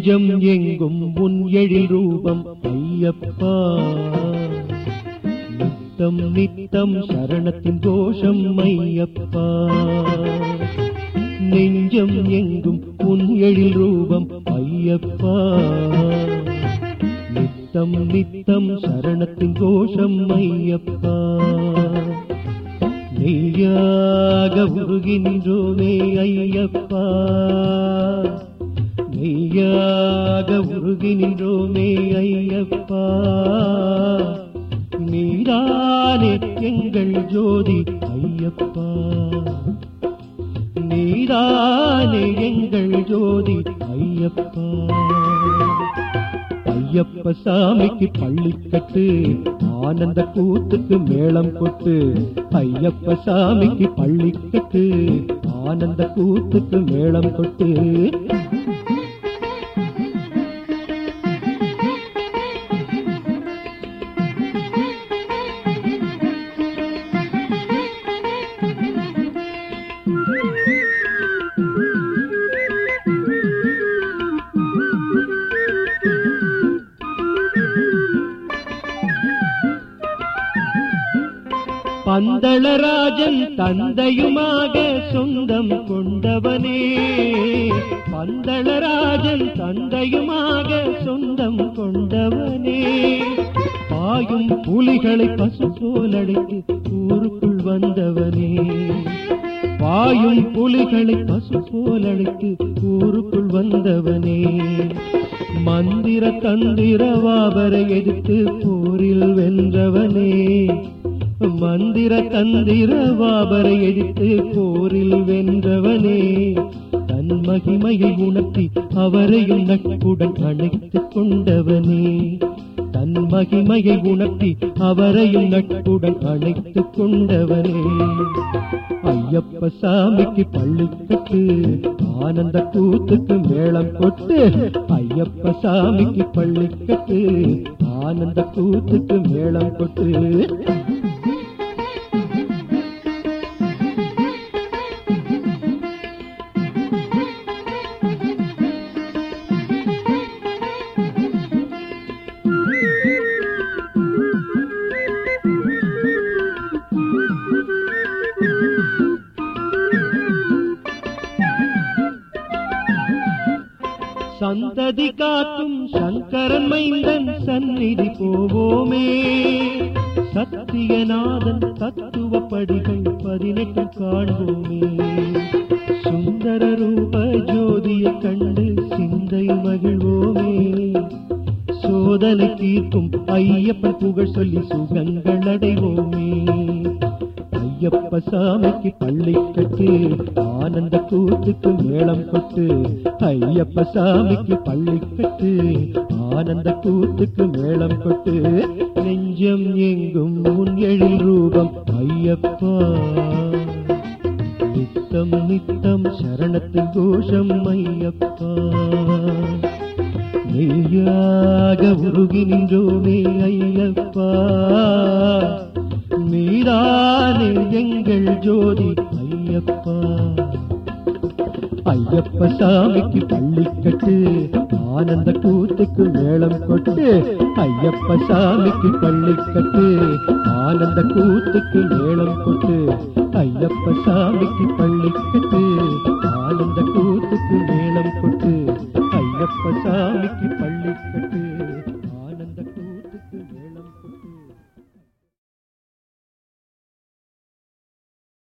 நெஞ்சம் எங்கும் உன் எழில் ரூபம் ஐயப்பா நித்தம் நித்தம் சரணத்தின் கோஷம் ஐயப்பா நெஞ்சம் எங்கும் உன் எழில் ரூபம் ஐயப்பா நித்தம் நித்தம் சரணத்தின் கோஷம் ஐயப்பா நெய்யாக உருகின்றோமே ஐயப்பா நெய்யாக உருகி நின்றோமே ஐயப்பா நீதானே எங்கள் ஜோதி ஐயப்பா நீதானே எங்கள் ஜோதி ஐயப்பா ஐயப்ப சாமிக்கு பள்ளிக்கட்டு ஆனந்த கூத்துக்கு மேளம் கொட்டு ஐயப்ப சாமிக்கு பள்ளிக்கட்டு ஆனந்த கூத்துக்கு மேளம் கொட்டு பந்தளராஜன் தந்தையுமாக சொந்தம் கொண்டவனே பந்தளராஜன் தந்தையுமாக சொந்தம் கொண்டவனே பாயும் புலிகளை பசு போலடைத்து ஊருக்குள் வந்தவனே பாயும் புலிகளை பசு போலடைத்து ஊருக்குள் வந்தவனே மந்திர தந்திர வாபரை எதிர்த்து போரில் வென்றவனே மந்திர தந்திர வாபரை எதிர்த்து போரில் வென்றவனே தன் மகிமையை உணர்த்தி அவரையும் நட்புடன் அழைத்துக் கொண்டவனே தன் மகிமையை உணர்த்தி அவரையும் நட்புடன் அழைத்துக் கொண்டவனே ஐயப்ப சாமிக்கு பள்ளிக்கட்டு ஆனந்த கூத்துக்கு மேளம் கொட்டு ஐயப்ப சாமிக்கு பள்ளிக்கட்டு ஆனந்த கூத்துக்கு மேளம் கொட்டு சந்ததி காக்கும் சங்கரன் மைந்தன் சந்நிதி போவோமே சத்தியநாதன் தத்துவப்படிகள் பதினெட்டு காண்போமே சுந்தர ரூப ஜோதியை கண்டு சிந்தை மகிழ்வோமே சோதனை தீர்க்கும் ஐயப்பன் புகழ் சொல்லி சுகங்கள் அடைவோமே ஐயப்ப சாமிக்கு பள்ளிக்கட்டு ஆனந்த கூத்துக்கு மேளம் கொட்டு ஐயப்ப சாமிக்கு பள்ளிக்கட்டு ஆனந்த கூத்துக்கு மேளம் கொட்டு நெஞ்சம் எங்கும் உன் எழில் ரூபம் ஐயப்பா நித்தம் நித்தம் சரணத்தின் கோஷம் ஐயப்பா மெய்யாக உருகி நின்றோமே ஐயப்பா நீதானே எங்கள் ஜோதி ஐயப்பா ஐயப்ப சாமிக்கு பள்ளிக்கட்டு ஆனந்த கூத்துக்கு மேளம் கொட்டு ஐயப்ப சாமிக்கு பள்ளிக்கட்டு ஆனந்த கூத்துக்கு மேளம் கொட்டு ஐயப்ப சாமிக்கு பள்ளிக்கட்டு ஆனந்த கூத்துக்கு மேளம் கொட்டு ஐயப்ப சாமி